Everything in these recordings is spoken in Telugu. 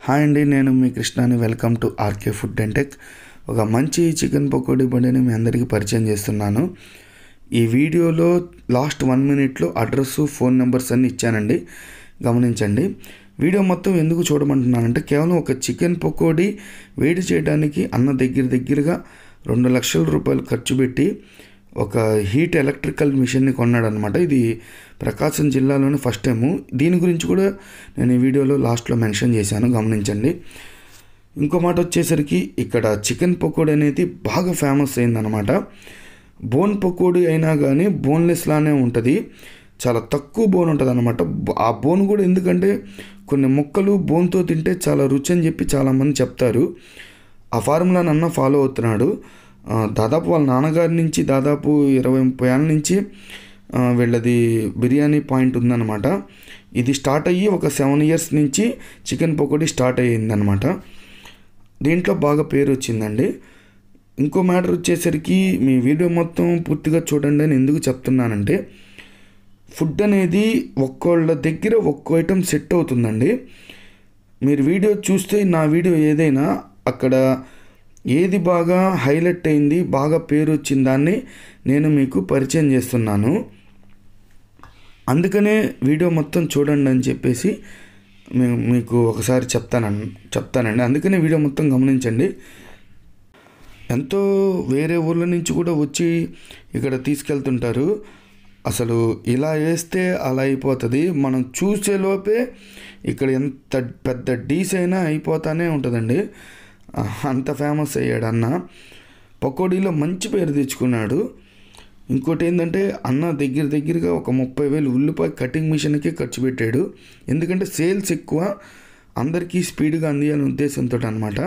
హాయ్ అండి నేను మీ కృష్ణాని welcome to RK food and tech ఒక మంచి చికెన్ పకోడీ బండిని మీ అందరికీ పరిచయం చేస్తున్నాను ఈ వీడియోలో లాస్ట్ వన్ మినిట్లో అడ్రస్ ఫోన్ నెంబర్స్ అన్ని ఇచ్చానండి గమనించండి వీడియో మొత్తం ఎందుకు చూడమంటున్నానంటే కేవలం ఒక చికెన్ పకోడీ వేడి చేయడానికి అన్న దగ్గర దగ్గరగా రెండు లక్షల రూపాయలు ఖర్చు పెట్టి ఒక హీట్ ఎలక్ట్రికల్ మిషన్ని కొన్నాడు అనమాట ఇది ప్రకాశం జిల్లాలోనే ఫస్ట్ టైము దీని గురించి కూడా నేను ఈ వీడియోలో లాస్ట్లో మెన్షన్ చేశాను గమనించండి ఇంకో మాట వచ్చేసరికి ఇక్కడ చికెన్ పకోడీ అనేది బాగా ఫేమస్ అయిందనమాట బోన్ పకోడీ అయినా కానీ బోన్లెస్ లానే ఉంటుంది చాలా తక్కువ బోన్ ఉంటుంది అనమాట ఆ బోన్ కూడా ఎందుకంటే కొన్ని ముక్కలు బోన్తో తింటే చాలా రుచి అని చెప్పి చాలామంది చెప్తారు ఆ ఫార్ములాని అన్న ఫాలో అవుతున్నాడు ఆ, దాదాపు వాళ్ళ నాన్నగారి నుంచి దాదాపు ఇరవై ముప్పై ఏళ్ళ నుంచి ఆ, వీళ్ళది బిర్యానీ పాయింట్ ఉందన్నమాట ఇది స్టార్ట్ అయ్యి ఒక సెవెన్ ఇయర్స్ నుంచి చికెన్ పకోడీ స్టార్ట్ అయ్యిందనమాట దీంట్లో బాగా పేరు వచ్చిందండి ఇంకో మ్యాటర్ వచ్చేసరికి మీ వీడియో మొత్తం పూర్తిగా చూడండి అని ఎందుకు చెప్తున్నానంటే ఫుడ్ అనేది ఒక్కోళ్ళ దగ్గర ఒక్కో ఐటెం సెట్ అవుతుందండి మీరు వీడియో చూస్తే నా వీడియో ఏదైనా అక్కడ ఏది బాగా హైలైట్ అయింది బాగా పేరు వచ్చిన దాన్ని నేను మీకు పరిచయం చేస్తున్నాను అందుకనే వీడియో మొత్తం చూడండి అని చెప్పేసి మేము మీకు ఒకసారి చెప్తానండి చెప్తానండి అందుకనే వీడియో మొత్తం గమనించండి ఎంతో వేరే ఊర్ల నుంచి కూడా వచ్చి ఇక్కడ తీసుకెళ్తుంటారు అసలు ఇలా వేస్తే అలా అయిపోతుంది మనం చూసేలోపే ఇక్కడ ఎంత పెద్ద డీస్ అయినా అయిపోతానే ఉంటుందండి అంత ఫేమస్ అయ్యాడు అన్న పకోడీలో మంచి పేరు తెచ్చుకున్నాడు ఇంకోటి ఏంటంటే అన్న దగ్గర దగ్గరగా ఒక ముప్పై వేలు ఉల్లిపాయ కటింగ్ మిషన్కే ఖర్చు పెట్టాడు ఎందుకంటే సేల్స్ ఎక్కువ అందరికీ స్పీడ్గా అందియాలనే ఉద్దేశంతో అనమాట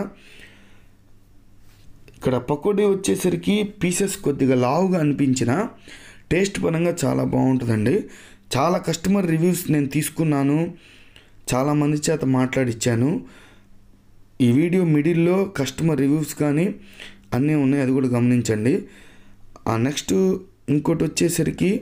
ఇక్కడ పకోడీ వచ్చేసరికి పీసెస్ కొద్దిగా లావుగా అనిపించిన టేస్ట్ పరంగా చాలా బాగుంటుందండి చాలా కస్టమర్ రివ్యూస్ నేను తీసుకున్నాను చాలామంది చేత మాట్లాడిచ్చాను ఈ వీడియో మిడిల్లో కస్టమర్ రివ్యూస్ కానీ అన్నీ ఉన్నాయి అది కూడా గమనించండి ఆ నెక్స్ట్ ఇంకోటి వచ్చేసరికి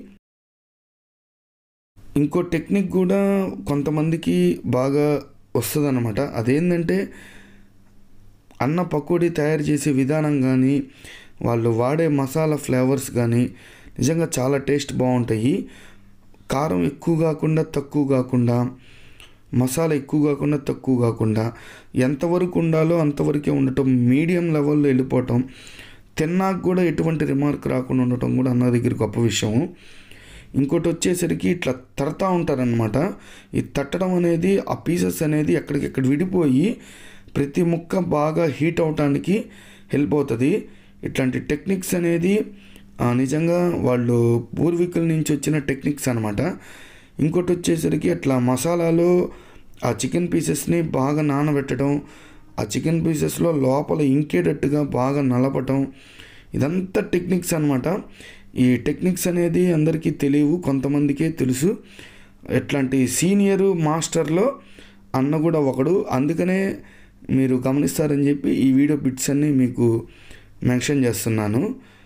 ఇంకో టెక్నిక్ కూడా కొంతమందికి బాగా వస్తుంది అనమాట అదేంటంటే అన్న పకోడీ తయారు చేసే విధానం కానీ వాళ్ళు వాడే మసాలా ఫ్లేవర్స్ కానీ నిజంగా చాలా టేస్ట్ బాగుంటాయి కారం ఎక్కువ కాకుండా తక్కువ కాకుండా మసాలా ఎక్కువ కాకుండా తక్కువ కాకుండా ఎంతవరకు ఉండాలో అంతవరకే ఉండటం మీడియం లెవెల్లో వెళ్ళిపోవటం తిన్నాక కూడా ఎటువంటి రిమార్క్ రాకుండా ఉండటం కూడా అన్న దగ్గర గొప్ప విషయము ఇంకోటి వచ్చేసరికి ఇట్లా తడతా ఉంటారనమాట ఈ తట్టడం అనేది ఆ పీసెస్ అనేది ఎక్కడికెక్కడ విడిపోయి ప్రతి ముక్క బాగా హీట్ అవటానికి హెల్ప్ అవుతుంది ఇట్లాంటి టెక్నిక్స్ అనేది ఆ, నిజంగా వాళ్ళు పూర్వీకుల నుంచి వచ్చిన టెక్నిక్స్ అనమాట ఇంకోటి వచ్చేసరికి అట్లా మసాలాలో ఆ చికెన్ పీసెస్ని బాగా నానబెట్టడం ఆ చికెన్ పీసెస్లో లోపల ఇంకేటట్టుగా బాగా నలపటం ఇదంతా టెక్నిక్స్ అనమాట ఈ టెక్నిక్స్ అనేది అందరికీ తెలియవు కొంతమందికే తెలుసు ఎట్లాంటి సీనియర్ మాస్టర్లో అన్న కూడా ఒకడు అందుకనే మీరు గమనిస్తారని చెప్పి ఈ వీడియో బిట్స్ అన్నీ మీకు మెన్షన్ చేస్తున్నాను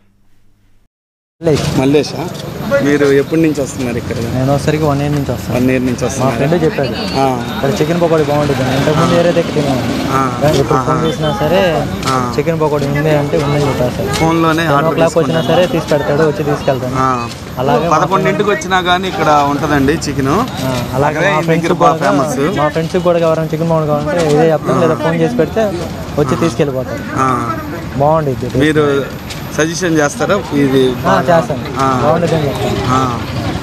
లేదు మల్లేషా మీరు ఎప్పటి నుంచి వస్తున్నారు ఇక్కడ నేను వచ్చరికి వన్ ఇయర్ నుంచి వస్తాను వన్ ఇయర్ నుంచి మా వస్తున్నారు ఫ్రెండ్ చెప్పాడు ఇక్కడ చికెన్ పకోడీ బాగుంటుంది ఇంతకుముందు వేరే దగ్గర తిన్నాను ఎప్పుడు ఫోన్ చేసినా సరే చికెన్ పకోడీ ఉంది అంటే ఉందని చెప్పేస్తాడు ఫోన్లోనే టెన్ ఓ క్లాక్ వచ్చినా సరే తీసి పెడతాడు వచ్చి తీసుకెళ్తాను అలాగే మా పదకొండింటికి వచ్చినా కానీ ఇక్కడ ఉంటుందండి చికెన్ ఆ, అలాగే అక్కడే మా ఈ ఫ్రెండ్స్ దగ్గర బాగా ఫేమస్ మా ఫ్రెండ్స్ కూడా ఎవరైనా చికెన్ పకోడీ కావాలంటే ఇదే చెప్తాను లేదా ఫోన్ చేసి పెడితే వచ్చి తీసుకెళ్ళిపోతారు బాగుండిద్ది మీరు సజెషన్ చేస్తారా ఇది ఆ, చేస్తాను బాగుంటుంది అని చెప్తాను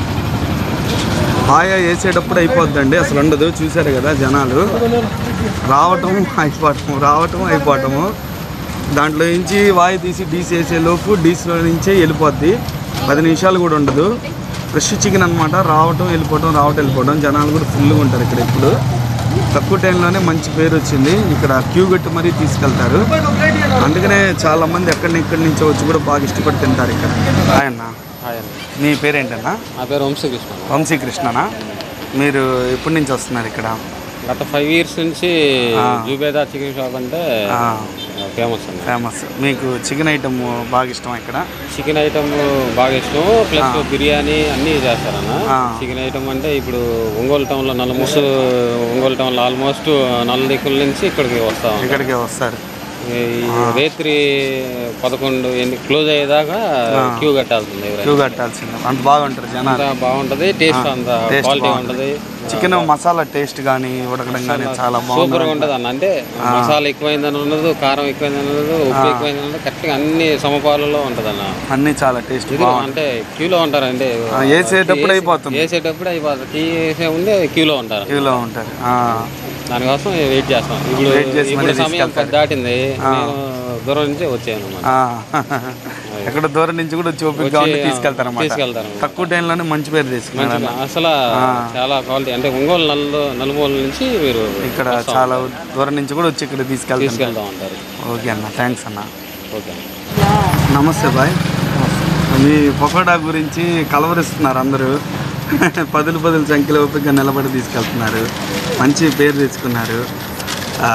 హాయా వేసేటప్పుడు అయిపోద్దండి అసలు ఉండదు చూసారు కదా జనాలు రావటం అయిపోవటం రావటం అయిపోవటము దాంట్లో నుంచి వాయి తీసి డీస్ వేసే లోపు డీస్లో నుంచే వెళ్ళిపోద్ది పది నిమిషాలు కూడా ఉండదు ఫ్రెష్ చికెన్ అనమాట రావటం వెళ్ళిపోవటం రావటం వెళ్ళిపోవటం జనాలు కూడా ఫుల్గా ఉంటారు ఇక్కడ ఇప్పుడు తక్కువ టైంలోనే మంచి పేరు వచ్చింది ఇక్కడ క్యూ కట్టి మరీ తీసుకెళ్తారు అందుకనే చాలా మంది ఎక్కడి ఎక్కడి నుంచో వచ్చి కూడా బాగా ఇష్టపడి తింటారు ఇక్కడ హాయ్ అన్న మీ పేరేంటన్నా నా పేరు వంశకృష్ణ వంశీకృష్ణనా మీరు ఎప్పటి నుంచి వస్తున్నారు ఇక్కడ గత ఫైవ్ ఇయర్స్ నుంచి జూబేదా చికెన్ షాప్ అంటే ఆ, ఫేమస్ అన్న ఫేమస్ మీకు చికెన్ ఐటమ్ బాగా ఇష్టం ఇక్కడ చికెన్ ఐటమ్ బాగా ఇష్టం ప్లస్ బిర్యానీ అన్నీ చేస్తారన్న ఆ. చికెన్ ఐటమ్ అంటే ఇప్పుడు ఒంగోలు టౌన్లో నల్లమూసు ఒంగోలు టౌన్లో ఆల్మోస్ట్ నల్ల దిక్కుల నుంచి ఇక్కడికి వస్తాం ఇక్కడికే వస్తారు ఈ రాత్రి పదకొండు ఎన్ని క్లోజ్ అయ్యేదాకా క్యూ కట్టాల్సింది ఎవరైనా క్యూ కట్టాల్సిందే అంత బాగుంటారు జనాలు అంత బాగుంటది టేస్ట్ అంత taste క్వాలిటీ బాగుంటది. ఉంటది చికెన్ మసాలా టేస్ట్ కానీ ఉడకడం కానీ చాలా బాగుంది సూపర్ గా ఉంటది అన్న అంటే మసాలా ఎక్కువైందని ఉండదు కారం ఎక్కువైందని ఉండదు ఉప్పు ఎక్కువైందని ఉండదు కరెక్ట్గా అన్ని సమపాలలో ఉంటది అన్న అన్నీ చాలా టేస్ట్ ఇది అంటే క్యూలో ఉంటారండి వేసేటప్పుడు అయిపోతుంది వేసేటప్పుడు అయిపోతుంది టీ వేసే ముందే క్యూలో ఉంటారు క్యూలో ఉంటారు ఆ. దానికోసం వెయిట్ చేస్తాం ఇప్పుడు Wait చేసి ఇప్పుడు మళ్ళీ సమయం పది దాటింది నేను దూరం నుంచి వచ్చాను అన్నమాట. ఆ. ఎక్కడ దూరం నుంచి కూడా వచ్చి ఓపికగా ఉండి తీసుకెళ్తారు అన్నమాట తీసుకెళ్తారు తక్కువ టైంలోనే మంచి పేరు తీసుకున్నారు మంచిగా అసలు చాలా క్వాలిటీ అంటే ఒంగోలు నల్లు నలుమూల నుంచి మీరు ఇక్కడ చాలా దూరం నుంచి కూడా వచ్చి ఇక్కడ తీసుకెళ్తారు తీసుకెళ్తా ఉంటారు ఓకే అన్న థ్యాంక్స్ అన్న ఓకే నమస్తే బాయ్ మీ పకోడా గురించి కలవరిస్తున్నారు అందరూ పదులు పదులు సంఖ్యలో ఓపికగా నిలబడి తీసుకెళ్తున్నారు మంచి పేరు తెచ్చుకున్నారు ఆ,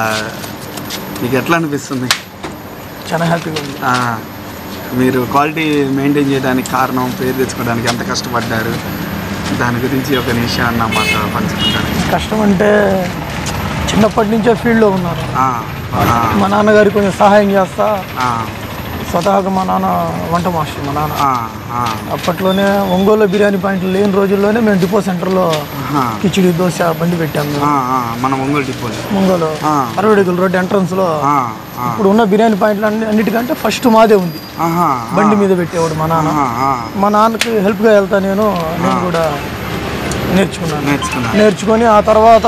మీకు ఎట్లా అనిపిస్తుంది చాలా హ్యాపీగా ఉంది ఆ, మీరు క్వాలిటీ మెయింటైన్ చేయడానికి కారణం పేరు తెచ్చుకోవడానికి ఎంత కష్టపడ్డారు దాని గురించి ఒక నిమిషం అన్న మాతో పంచుకుంటారు కష్టం అంటే చిన్నప్పటి నుంచే ఫీల్డ్లో ఉన్నారు ఆ, ఆ, మా నాన్నగారికి కొంచెం సహాయం చేస్తా ఆ, స్వతహాగా మా నాన్న వంట మాస్టర్ మా నాన్న ఆ, ఆ, అప్పట్లోనే ఒంగోలు బిర్యానీ పాయింట్లు లేని రోజుల్లోనే మేము డిపో సెంటర్లో ఆహా. కిచిడి దోశ బండి పెట్టాము మేము. ఆ, ఆ, మన ఒంగోలు డిపోలు ఒంగోలు ఆ. అరవై అడుగుల రోడ్ ఎంట్రన్స్లో ఆ, ఆ, ఇప్పుడు ఉన్న బిర్యానీ పాయింట్లు అన్ని అన్నిటికంటే ఫస్ట్ మాదే ఉంది ఆహా, బండి మీద పెట్టేవాడు మా నాన్న ఆ, ఆ, మా నాన్నకి హెల్ప్గా వెళ్తా నేను నేను కూడా నేర్చుకున్నాను నేర్చుకున్నారు నేర్చుకొని ఆ తర్వాత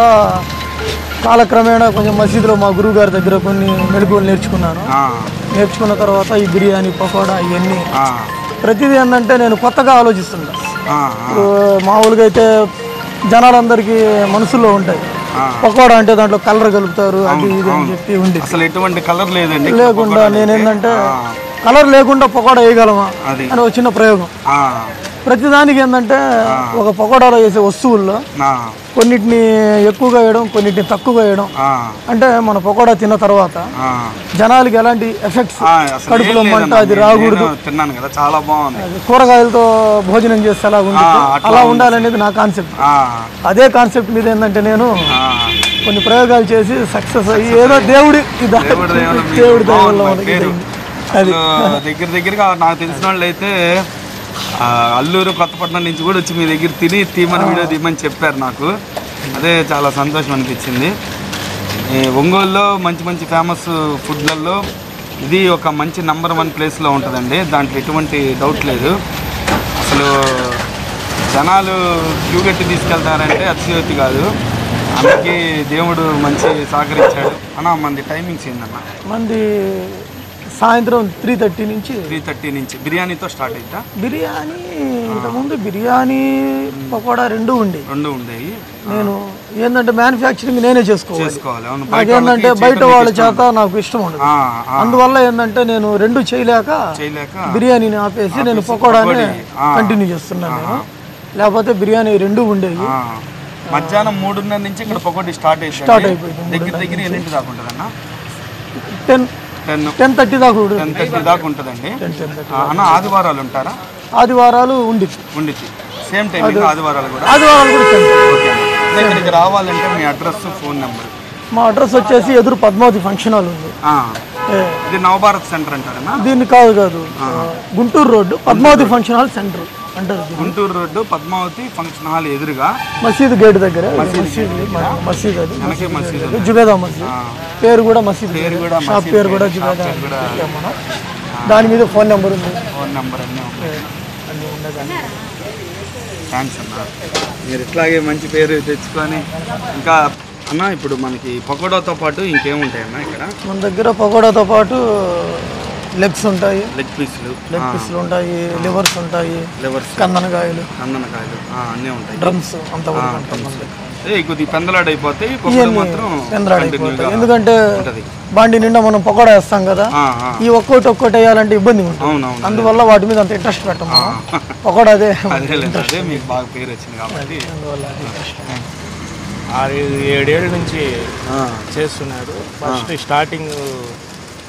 కాలక్రమేణా కొంచెం మసీదులో మా గురువు గారి దగ్గర కొన్ని మెలకువలు నేర్చుకున్నాను ఆ, నేర్చుకున్న తర్వాత ఈ బిర్యానీ పకోడా ఇవన్నీ ఆ, ప్రతిదీ ఏంటంటే నేను కొత్తగా ఆలోచిస్తున్నా ఆ, ఇప్పుడు మామూలుగా అయితే జనాలందరికీ మనసులో ఉంటాయి ఆ. పకోడా అంటే దాంట్లో కలర్ కలుపుతారు అది ఇది అని చెప్పి ఉంది అసలు ఎటువంటి కలర్ లేదండి లేకుండా నేనేంటంటే కలర్ లేకుండా పకోడా వేయగలమా అది. అని ఒక చిన్న ప్రయోగం ఆ, ప్రతిదానికి ఏంటంటే ఒక పకోడాలో వేసే వస్తువుల్లో ఆ, కొన్నిటిని ఎక్కువగా వేయడం కొన్నిటిని తక్కువగా వేయడం ఆ, అంటే మన పకోడా తిన్న తర్వాత ఆ. జనాలకి ఎలాంటి ఎఫెక్ట్స్ ఆ, అసలు కడుపులో ఏం మంట లేదన్నా. అది రాకూడదు నేను తిన్నాను కదా చాలా బాగుంది కూరగాయలతో భోజనం చేస్తే ఎలా ఉంది ఆ, అట్లా అలా ఉంది. ఉండాలనేది నా కాన్సెప్ట్ ఆ, అదే కాన్సెప్ట్ మీద ఏంటంటే నేను ఆ. కొన్ని ప్రయోగాలు చేసి సక్సెస్ అయ్యి ఏదో దేవుడి ఇదా- దేవుడి దయ వల్ల మీకు దేవుడి దయ వల్ల బాగుంది మనకి పేరు. ఇదైంది. అది అసలు దగ్గర దగ్గరగా నాకు తెలిసిన వాళ్ళు అయితే ఆ, అల్లూరు కొత్తపట్నం నుంచి కూడా వచ్చి మీ దగ్గర తిని తీమని వీడియో తీయమని చెప్పారు నాకు అదే చాలా సంతోషం అనిపించింది ఈ ఒంగోలులో మంచి మంచి ఫేమస్ ఫుడ్లలో ఇది ఒక మంచి నంబర్ వన్ ప్లేస్లో ఉంటుందండి దాంట్లో ఎటువంటి డౌట్ లేదు అసలు జనాలు క్యూ కట్టి తీసుకెళ్తారంటే అతిశయోక్తి కాదు అందుకే దేవుడు మంచి సహకరించాడు అన్న మంది టైమింగ్స్ ఏందన్న మంది సాయంత్రం త్రీ థర్టీ నుంచి త్రీ థర్టీ నుంచి బిర్యానీతో స్టార్ట్ అవుతా బిర్యానీ ఇంతకుముందు బిర్యానీ పకోడా రెండు ఉండి రెండు ఉండేవి నేను ఏంటంటే మ్యానుఫ్యాక్చరింగ్ నేనే చేసుకోవాలి చేసుకోవాలి అవును బయట నాకేంటంటే వాళ్ళకి బయట చేయటం వాళ్ళ మీకు ఇష్టం చేత నాకు ఇష్టం ఉండదు ఆ, ఆ, అందువల్ల ఏంటంటే నేను రెండు చేయలేక చేయలేక బిర్యానీని ఆపేసి నేను పకోడాని పకోడీ, ఆ. కంటిన్యూ చేస్తున్నాను నేను లేకపోతే బిర్యానీ రెండు ఉండేవి ఆ, మధ్యాహ్నం మూడున్నర నుంచి ఇక్కడ పకోడీ స్టార్ట్ అయింది స్టార్ట్ అయిపోయింది దగ్గర దగ్గర ఎన్నింటి దాకా ఉంటుంది అన్న టెన్ టెన్ టెన్ థర్టీ దాకా ఉంటుంది టెన్ థర్టీ దాకా ఉంటుందండి టెన్ టెన్ థర్టీ ఆ, అన్న ఆదివారాలు ఉంటారా ఆదివారాలు ఉంది ఉండిద్ది సేమ్ టైమింగ్ ఆదివారాలు కూడా ఆదివారాలు కూడా టెన్ ఓకే అన్న అదే ఇక్కడికి రావాలంటే మీ అడ్రస్ ఫోన్ నెంబర్ మా అడ్రస్ వచ్చేసి ఎదురు పద్మావతి ఫంక్షన్ హాల్ ఉంది ఏ, ఇది నవభారత్ సెంటర్ అంటారన్నా దీన్ని కాదు కాదు Guntur road Padmavathi function hall centre అంటారు దీన్ని. Guntur road Padmavathi function hall ఎదురుగా మసీద్ గేట్ దగ్గర మసీద్ మసీద్ అది వెనకే మసీదు ఉంది. జుబేదా మసీద్ పేరు కూడా మసీద్ పేరు కూడా షాప్ మసీద్ పేరు కూడా పేరు, జుబేదా షాప్ పేరు కూడా పెట్టాం మనం. దాని మీద ఫోన్ నెంబర్ ఉంది ఫోన్ నెంబర్ అన్నీ ఉంటాయి అన్నీ ఉండేదాన్ని థ్యాంక్స్ అన్న మీరు ఇట్లాగే మంచి పేరు తెచ్చుకొని ఇంకా అన్న ఇప్పుడు మనకి పకోడాతో పాటు ఇంకేముంటాయన్న ఇక్కడ మన దగ్గర పకోడాతో పాటు లెగ్స్ ఉంటాయి లెగ్ పీసులు లెగ్ పీసులు ఉంటాయి లివర్స్ ఉంటాయి లివర్స్ కందనకాయలు కందనకాయలు ఆ, అన్నీ ఉంటాయి డ్రమ్స్ అంతవరకు ఉంటాయి మన దగ్గర. ఏ కొద్ది పెందలాడైపోతాయి పకోడా ఇవన్నీ మాత్రం పెందలాడైపోతాయి కంటిన్యూగా ఎందుకంటే ఉంటది బాండి నిండా మనం పకోడా వేస్తాం కదా ఆ, ఆ. ఈ ఒక్కోటి ఒక్కోటి వేయాలంటే ఇబ్బంది ఉంటుంది అవునవును అందువల్ల వాటి మీద అంత ఇంట్రెస్ట్ పెట్టం మనం పకోడా అదే అదే లేదు అదే మీకు బాగా పేరు వచ్చింది కాబట్టి అందువల్ల అది interest. ఆరు ఏడేళ్ళ నుంచి ఆ, చేస్తున్నాడు ఫస్ట్ స్టార్టింగ్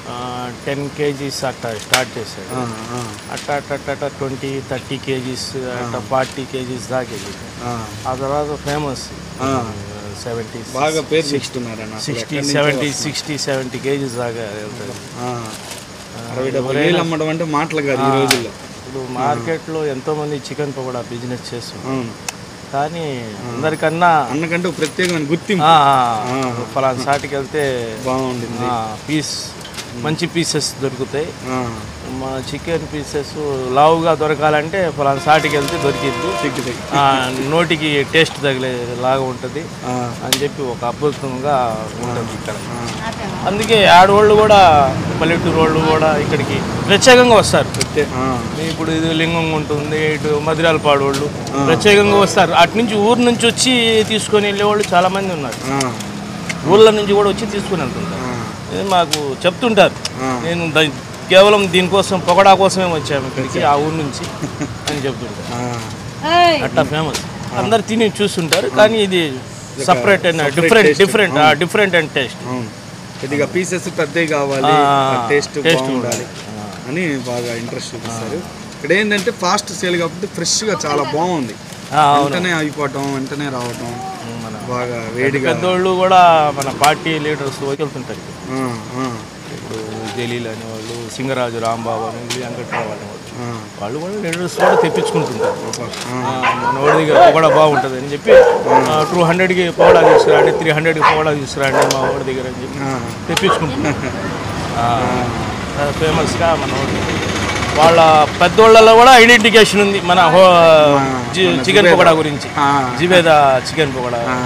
టెన్ కేజీస్ అట్లా స్టార్ట్ చేశాడు ఆ, ఆ, అట్లా అట్లా అట్లా అట్లా ట్వంటీ థర్టీ కేజీస్ అట్లా ఫార్టీ కేజీస్ దాకా వెళ్ళింది ఆ, ఆ తర్వాత ఫేమస్ ఆ. సెవెంటీ బాగా పేరు తెచ్చుకున్నారన్న అసలు సిక్స్టీ ఎక్కడి నుంచో సెవెంటీ వస్తుంది. సిక్స్టీ సెవెంటీ కేజీస్ దాకా వెళ్తుంది ఆ, అరవై డెబ్బై వేలు అమ్మడం అంటే మాటలు కాదు ఈ రోజుల్లో ఇప్పుడు మార్కెట్లో ఎంతో మంది చికెన్ పకోడా బిజినెస్ చేస్తున్నారు అవును కానీ అందరికన్నా అన్నకంటే ఒక ప్రత్యేకమైన గుర్తింపు ఆ, ఆ, ఫలానా సాటికి వెళ్తే బాగుండింది పీస్ మంచి పీసెస్ దొరుకుతాయి ఆ, మా చికెన్ పీసెస్ లావుగా దొరకాలంటే ఫలానా సాటికి వెళ్తే దొరికిద్ది చిక్కుతాయి ఆ, నోటికి టేస్ట్ తగిలేలాగా ఉంటుంది ఆ, అని చెప్పి ఒక అద్భుతంగా ఉంటుంది ఇక్కడ అందుకే ఆడవాళ్ళు కూడా పల్లెటూరు వాళ్ళు కూడా ఇక్కడికి ప్రత్యేకంగా వస్తారు ఆ, ఇప్పుడు ఇది లింగం ఉంటుంది ఇటు మధురాలపాడు వాళ్ళు ప్రత్యేకంగా వస్తారు అటు నుంచి ఊరు నుంచి వచ్చి తీసుకొని వెళ్ళేవాళ్ళు చాలా మంది ఉన్నారు ఆ, ఊళ్ళ నుంచి కూడా వచ్చి తీసుకొని వెళ్తుంటారు ఆ, ఇది మాకు చెప్తుంటారు ఆ. నేను ద- కేవలం దీనికోసం పొగడా కోసమే వచ్చాము ఇక్కడికి ఆ ఊరు నుంచి అని చెప్తుంటారు ఆ, అట్లా ఫేమస్ అందరు తిని చూస్తుంటారు కానీ ఇది separate and different different different and taste అవును కొద్దిగా పీసెస్ పెద్దవి కావాలి టేస్ట్ బాగుండాలి అని బాగా ఇంట్రెస్ట్ చూపిస్తారు ఇక్కడ ఏంటంటే ఫాస్ట్ సేల్ కాబట్టి ఫ్రెష్గా చాలా బాగుంది వెంటనే అయిపోవటం వెంటనే రావటం బాగా వేడిగా పెద్దోళ్ళు కూడా మన పార్టీ లీడర్స్ వెళ్తుంటారు ఆ, ఆ, ఇప్పుడు జలీల్ అనేవాళ్ళు సింగరాజు రాంబాబు అని వెంకట్రావు అనేవాళ్ళు ఆ, వాళ్ళు కూడా లీడర్స్ కూడా తెప్పించుకుంటుంటారు ఆ, మన వాడి దగ్గర పొగడ బాగుంటుంది అని చెప్పి టూ హండ్రెడ్కి పొగడా తీసుకురండి త్రీ హండ్రెడ్కి పొగడా తీసుకురండి మా వాడి దగ్గర అని చెప్పి ఆ. తెప్పించుకుంటున్నారు ఫేమస్గా మన వాడు. వాళ్ళ పెద్దోళ్ళలో కూడా ఐడెంటిఫికేషన్ ఉంది మన హో- జి- చికెన్ పకోడా గురించి ఆ. జిబేదా చికెన్ పకోడా ఆ.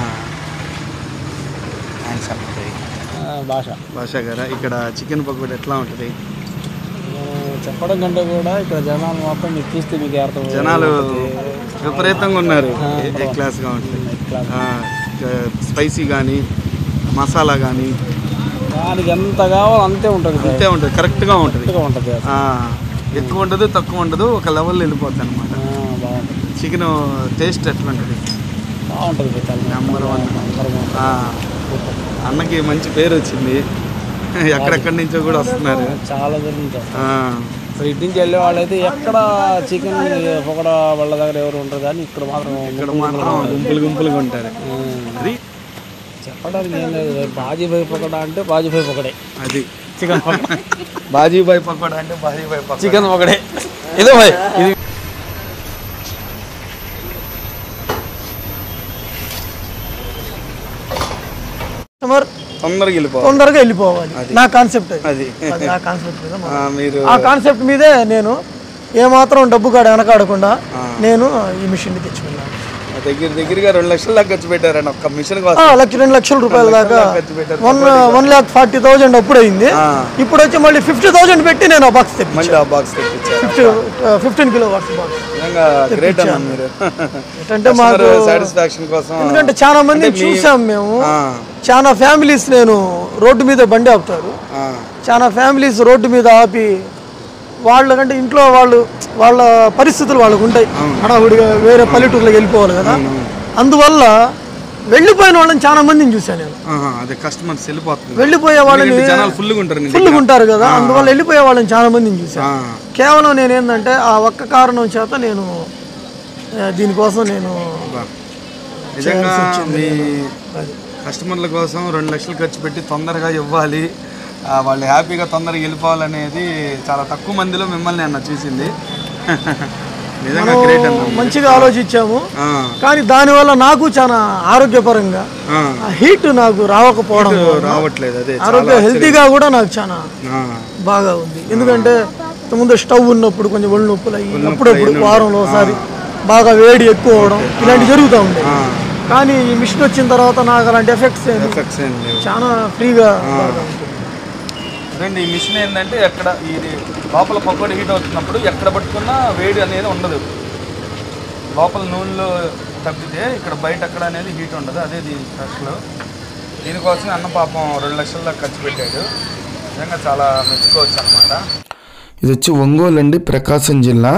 భాష భాషా గారా ఇక్కడ చికెన్ పకోడీ ఎట్లా ఉంటుంది చెప్పడం కంటే కూడా ఇక్కడ జనాలు మొత్తం మీరు చూస్తే మీకు అర్థం జనాలు విపరీతంగా ఉన్నారు ఏ- ఏ క్లాస్గా ఉంటుంది స్పైసీ కానీ మసాలా కానీ దానికి ఎంత కావాలో అంతే ఉంటుంది అంతే ఉంటుంది కరెక్ట్గా ఉంటుంది ఉంటుంది ఆ, ఎక్కువ ఉండదు తక్కువ ఉండదు ఒక లెవెల్లో వెళ్ళిపోతుంది అనమాట బాగుంటుంది చికెన్ టేస్ట్ ఎట్లా ఉంటుంది బాగుంటుంది నెంబర్ వన్ ఆ, అన్నకి మంచి పేరు వచ్చింది ఎక్కడెక్కడి నుంచో కూడా వస్తున్నారు చాలా జరుగుతుంది ఆ, సో ఇటు నుంచి వెళ్ళే వాళ్ళైతే ఎక్కడ చికెన్ పొగడా వాళ్ళ దగ్గర ఎవరు ఉంటారు కానీ ఇక్కడ మాత్రం ఇక్కడ మాత్రం గుంపులు గుంపులుగా ఉంటారు అది చెప్పడానికి ఏం లేదు బాజీభాయ్ పొగడా అంటే బాజీభాయ్ పొగడే అది చికెన్ బాజీబాయ్ పకోడా అంటే బాజీబాయ్ పకోడా చికెన్ పొగడే ఇదో భాయ్ ఇది కస్టమర్ తొందరగా వెళ్ళిపోవాలి తొందరగా వెళ్ళిపోవాలి నా కాన్సెప్ట్ అది అది అది నా కాన్సెప్ట్ మీద మా- ఆ, మీరు ఆ కాన్సెప్ట్ మీదే నేను ఏమాత్రం డబ్బు కాడ వెనకాడకుండా నేను ఈ మిషన్ తెచ్చుకున్నాను దగ్గర దగ్గరగా రెండు లక్షల దాకా ఖర్చు పెట్టారండి ఒక్క మిషన్ ఆ, కోసం లక్ష రెండు లక్షల రూపాయల దాకా ఖర్చు పెట్టారు one one lakh forty thousand అప్పుడు అయింది ఇప్పుడు వచ్చి మళ్ళీ ఫిఫ్టీ థౌజండ్ పెట్టి నేను ఆ బాక్స్ తెప్పి మళ్ళీ ఆ బాక్స్ తెప్పించారు fifty fifteen kilo watts box నిజంగా గ్రేట్ అన్న మీరు ఏంటంటే మాకు సాటిస్ఫాక్షన్ కోసం ఎందుకంటే చాలా మంది అంటే మీ- చూసాం మేము ఆ, చాలా ఫ్యామిలీస్ నేను రోడ్డు మీద బండి ఆపుతారు ఆ, చాలా ఫ్యామిలీస్ రోడ్డు మీద ఆపి వాళ్ళకంటే ఇంట్లో వాళ్ళు వాళ్ళ పరిస్థితులు వాళ్ళకు ఉంటాయి హడావుడిగా వేరే పల్లెటూరులోకి వెళ్ళిపోవాలి కదా అందువల్ల వెళ్ళిపోయిన వాళ్ళని చాలా మందిని చూశాను నేను ఆహా, అదే కస్టమర్స్ వెళ్ళిపోతుంది వెళ్ళిపోయే వాళ్ళని ఎందుకంటే జనాలు ఫుల్గా ఉంటారు నీ ఫుల్గా దగ్గర. ఉంటారు కదా అందువల్ల వెళ్ళిపోయే వాళ్ళని చాలా మందిని చూశాను ఆ, కేవలం నేను ఏంటంటే ఆ ఒక్క కారణం చేత నేను ఆ, దీనికోసం నేను బా. నిజంగా మీ కస్టమర్ల కోసం రెండు లక్షలు ఖర్చు పెట్టి తొందరగా ఇవ్వాలి ఆ, వాళ్ళు హ్యాపీగా తొందరగా వెళ్ళిపోవాలనేది చాలా తక్కువ మందిలో మిమ్మల్ని అన్న చూసింది నిజంగా గ్రేట్ అన్న మంచిగా ఆలోచించాము ఆ, కానీ దానివల్ల నాకు చాలా ఆరోగ్యపరంగా ఆ, ఆ హీట్ నాకు రావకపోవడం వల్ల రావట్లేదు అదే ఆరోగ్య హెల్తీగా కూడా నాకు చాలా ఆ, బాగా ఉంది ఎందుకంటే ముందు స్టవ్ ఉన్నప్పుడు కొంచెం ఒళ్ళు నొప్పులు అయ్యి అప్పుడప్పుడు వారంలో ఒకసారి బాగా వేడి ఎక్కువ అవడం ఇలాంటివి జరుగుతూ ఉండేవి కానీ ఈ మిషన్ వచ్చిన తర్వాత నాకు అలాంటి ఎఫెక్ట్స్ ఏమి ఎఫెక్ట్స్ ఏం లేవు చాలా ఫ్రీగా బాగా ఉంటుంది అదండి ఈ మిషన్ ఏంటంటే ఎక్కడ ఇది లోపల పకోడీ హీట్ అవుతున్నప్పుడు ఎక్కడ పట్టుకున్నా వేడి అనేది ఉండదు లోపల నూనెలో తప్పితే ఇక్కడ బయట అక్కడ అనేది హీట్ ఉండదు అదే దీని స్పెషల్ దీనికోసం అన్న పాపం రెండు లక్షల దాకా ఖర్చు పెట్టాడు నిజంగా చాలా మెచ్చుకోవచ్చు అనమాట ఇది వచ్చి ఒంగోలు అండి ప్రకాశం జిల్లా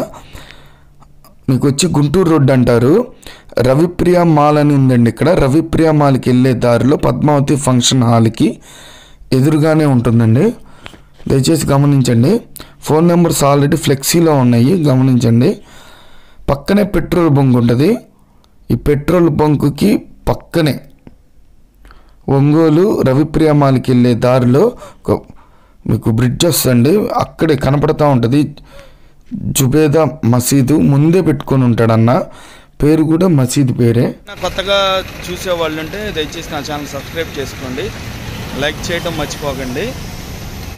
మీకు వచ్చి గుంటూరు రోడ్డు అంటారు రవిప్రియ మాల్ అని ఉందండి ఇక్కడ రవిప్రియ మాల్కి వెళ్ళే దారిలో పద్మావతి ఫంక్షన్ హాల్కి ఎదురుగానే ఉంటుందండి దయచేసి గమనించండి ఫోన్ నెంబర్స్ ఆల్రెడీ ఫ్లెక్సీలో ఉన్నాయి గమనించండి పక్కనే పెట్రోల్ బంక్ ఉంటుంది ఈ పెట్రోల్ బంకుకి పక్కనే ఒంగోలు రవిప్రియ మాల్కి వెళ్ళే దారిలో ఒక మీకు బ్రిడ్జ్ వస్తుంది అక్కడే కనపడతా ఉంటుంది జుబేదా మసీదు ముందే పెట్టుకొని ఉంటాడన్న పేరు కూడా మసీదు పేరే నా కొత్తగా చూసే వాళ్ళు ఉంటే దయచేసి నా ఛానల్ సబ్స్క్రైబ్ చేసుకోండి లైక్ చేయడం మర్చిపోకండి